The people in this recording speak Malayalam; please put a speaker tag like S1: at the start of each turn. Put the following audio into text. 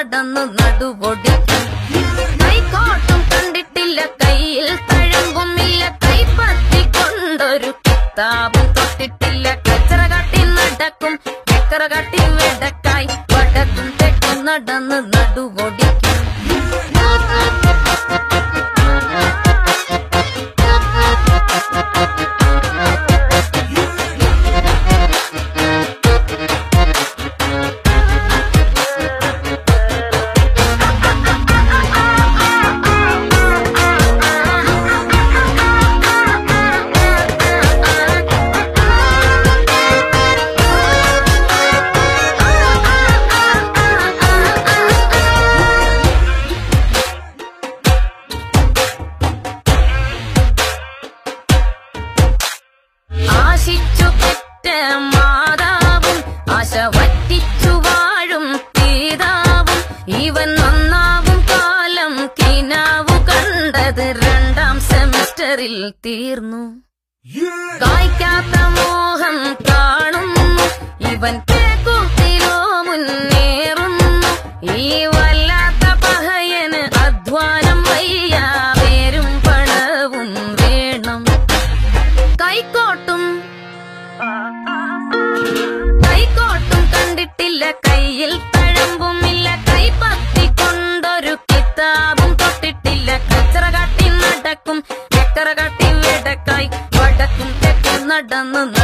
S1: നടന്നു നടുവൊടിക്കും കൈക്കോട്ടും കണ്ടിട്ടില്ല കയ്യിൽ തഴമ്പുമില്ല കൈപ്പത്തി കൊണ്ടൊരു കിതാബും തൊട്ടിട്ടില്ല കച്ചറ കാട്ടി നടക്കും ചക്കറ കാട്ടി വെടക്കായി വടക്കും തെക്കും നടന്ന് നടുവൊടിക്കും ആശിച്ചു പെറ്റ മാതാവും ആശ വറ്റിച്ചു വാഴും പിതാവും ഇവൻ നന്നാവും കാലം കിനാവു കണ്ടത് രണ്ടാം സെമസ്റ്ററിൽ തീർന്നു കായ്ക്കാത്ത മോഹം കാണുന്നു ഇവൻ കിഴക്കൂത്തിലോ മുന്നേറുന്നു ഈ വല്ലാത്ത പഹയന് അധ്വാനം വയ്യ പേരും പണവും വേണം കൈക്കോട്ടും കൈക്കോട്ടും കണ്ടിട്ടില്ല കയ്യിൽ തഴമ്പുമില്ല കൈപ്പത്തി കൊണ്ടൊരു കിതാബും തൊട്ടിട്ടില്ല കച്ചറ കാട്ടി നടക്കും ചക്കറ കാട്ടി വെടക്കായി വടക്കും തെക്കും നടന്നു